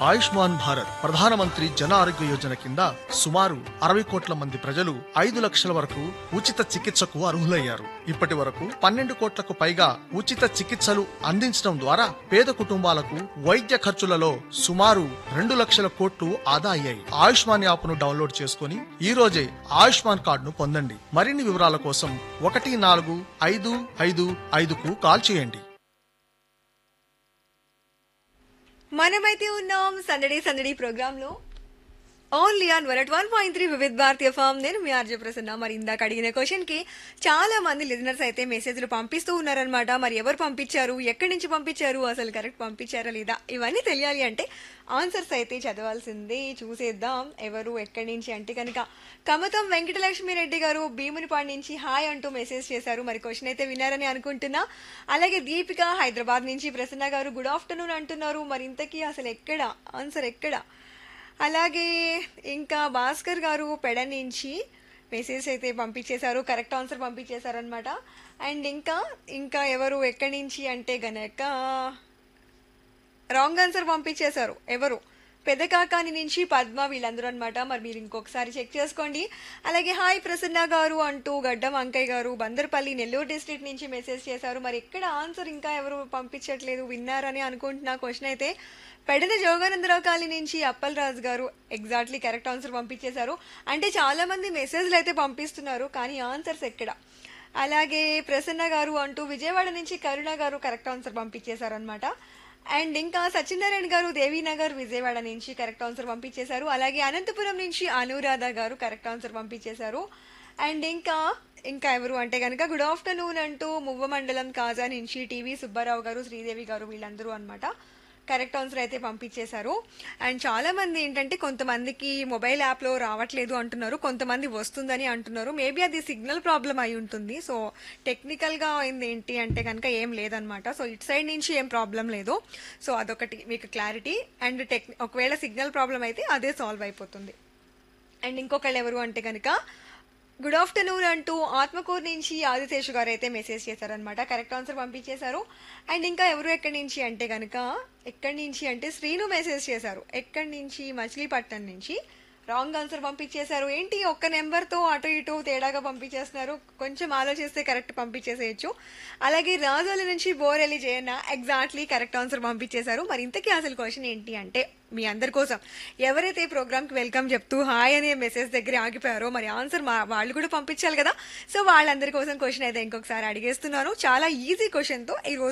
ఆయుష్మాన్ భారత్ ప్రధానమంత్రి జన ఆరోగ్య యోజన కింద సుమారు అరవై కోట్ల మంది ప్రజలు ఐదు లక్షల వరకు ఉచిత చికిత్సకు అర్హులయ్యారు ఇప్పటి వరకు పన్నెండు కోట్లకు పైగా ఉచిత చికిత్సలు అందించడం ద్వారా పేద కుటుంబాలకు వైద్య ఖర్చులలో సుమారు రెండు లక్షల కోట్లు ఆదా అయ్యాయి ఆయుష్మాన్ యాప్ను డౌన్లోడ్ చేసుకుని ఈ రోజే ఆయుష్మాన్ కార్డును పొందండి మరిన్ని వివరాల కోసం ఒకటి నాలుగు ఐదు ఐదు ఐదుకు కాల్ చేయండి మనమైతే ఉన్నాం సందడి సందడి ప్రోగ్రామ్ లో only on one one point three Vividh Bharati FM నేను మీ ఆర్జే ప్రసన్న మరి ఇందాక అడిగిన క్వశ్చన్ కి చాలా మంది లిజనర్స్ అయితే మెసేజ్లు పంపిస్తూ ఉన్నారనమాట మరి ఎవరు పంపించారు ఎక్కడి నుంచి పంపించారు అసలు కరెక్ట్ పంపించారా లేదా ఇవన్నీ తెలియాలి అంటే ఆన్సర్స్ అయితే చదవాల్సిందే చూసేద్దాం ఎవరు ఎక్కడి నుంచి అంటే కనుక కమతం వెంకటలక్ష్మి రెడ్డి గారు భీమునిపాడు నుంచి హాయ్ అంటూ మెసేజ్ చేశారు మరి క్వశ్చన్ అయితే వినారని అనుకుంటున్నా అలాగే దీపిక హైదరాబాద్ నుంచి ప్రసన్న గారు గుడ్ ఆఫ్టర్నూన్ అంటున్నారు మరి ఇంతకీ అసలు ఎక్కడ ఆన్సర్ ఎక్కడ అలాగే ఇంకా భాస్కర్ గారు పెడ నుంచి మెసేజ్ అయితే పంపించేశారు కరెక్ట్ ఆన్సర్ పంపించేశారనమాట అండ్ ఇంకా ఇంకా ఎవరు ఎక్కడి నుంచి అంటే గనక రాంగ్ ఆన్సర్ పంపించేశారు ఎవరు పెద్ద కాకాని నుంచి పద్మ వీళ్ళందరూ అనమాట మరి మీరు ఇంకొకసారి చెక్ చేసుకోండి అలాగే హాయ్ ప్రసన్న గారు అంటూ గడ్డం అంకయ్య గారు బందర్పల్లి నెల్లూరు డిస్ట్రిక్ట్ నుంచి మెసేజ్ చేశారు మరి ఎక్కడ ఆన్సర్ ఇంకా ఎవరు పంపించట్లేదు విన్నారని అనుకుంటున్నా క్వశ్చన్ అయితే పెడన జోగానందరావు కాలనీ నుంచి అప్పల్ రాజు గారు ఎగ్జాక్ట్లీ కరెక్ట్ ఆన్సర్ పంపించేశారు అంటే చాలా మంది మెసేజ్లు అయితే పంపిస్తున్నారు కానీ ఆన్సర్స్ ఎక్కడ అలాగే ప్రసన్న గారు అంటూ విజయవాడ నుంచి కరుణ గారు కరెక్ట్ ఆన్సర్ పంపించేశారు అనమాట అండ్ ఇంకా సత్యనారాయణ గారు దేవీనగర్ విజయవాడ నుంచి కరెక్ట్ ఆన్సర్ పంపించేశారు అలాగే అనంతపురం నుంచి అనురాధ గారు కరెక్ట్ ఆన్సర్ పంపించేశారు అండ్ ఇంకా ఇంకా ఎవరు అంటే కనుక గుడ్ ఆఫ్టర్నూన్ అంటూ మువ్వ మండలం కాజా నుంచి టీవీ సుబ్బారావు గారు శ్రీదేవి గారు వీళ్ళందరూ అన్నమాట కరెక్ట్ ఆన్సర్ అయితే పంపించేశారు అండ్ చాలా మంది ఏంటంటే కొంతమందికి మొబైల్ యాప్లో రావట్లేదు అంటున్నారు కొంతమంది వస్తుందని అంటున్నారు మేబీ అది సిగ్నల్ ప్రాబ్లం అయి ఉంటుంది సో టెక్నికల్గా అయింది ఏంటి అంటే కనుక ఏం లేదనమాట సో ఇటు సైడ్ నుంచి ఏం ప్రాబ్లం లేదు సో అదొకటి మీకు క్లారిటీ అండ్ టెక్ ఒకవేళ సిగ్నల్ ప్రాబ్లం అయితే అదే సాల్వ్ అయిపోతుంది అండ్ ఇంకొకళ్ళు ఎవరు అంటే కనుక గుడ్ ఆఫ్టర్నూన్ అంటూ ఆత్మకూరు నుంచి ఆదిశేషు గారు అయితే మెసేజ్ చేశారనమాట కరెక్ట్ ఆన్సర్ పంపించేశారు అండ్ ఇంకా ఎవరు ఎక్కడి నుంచి అంటే కనుక ఎక్కడి నుంచి అంటే శ్రీను మెసేజ్ చేశారు ఎక్కడి నుంచి మచిలీపట్నం నుంచి రాంగ్ ఆన్సర్ పంపించేశారు ఏంటి ఒక్క నెంబర్తో అటు ఇటు తేడాగా పంపించేస్తున్నారు కొంచెం ఆలోచిస్తే కరెక్ట్ పంపించేసేయచ్చు అలాగే రాజోల నుంచి Boreli Jayanna exactly correct answer పంపించేశారు మరి ఇంతకీ అసలు క్వశ్చన్ ఏంటి అంటే మీ అందరి కోసం ఎవరైతే ఈ ప్రోగ్రామ్కి వెల్కమ్ చెప్తూ హాయ్ అనే మెసేజ్ దగ్గర ఆగిపోయారో మరి ఆన్సర్ మా వాళ్ళు కూడా పంపించాలి కదా సో వాళ్ళందరి కోసం క్వశ్చన్ అయితే ఇంకొకసారి అడిగేస్తున్నాను చాలా ఈజీ క్వశ్చన్తో ఈ రోజు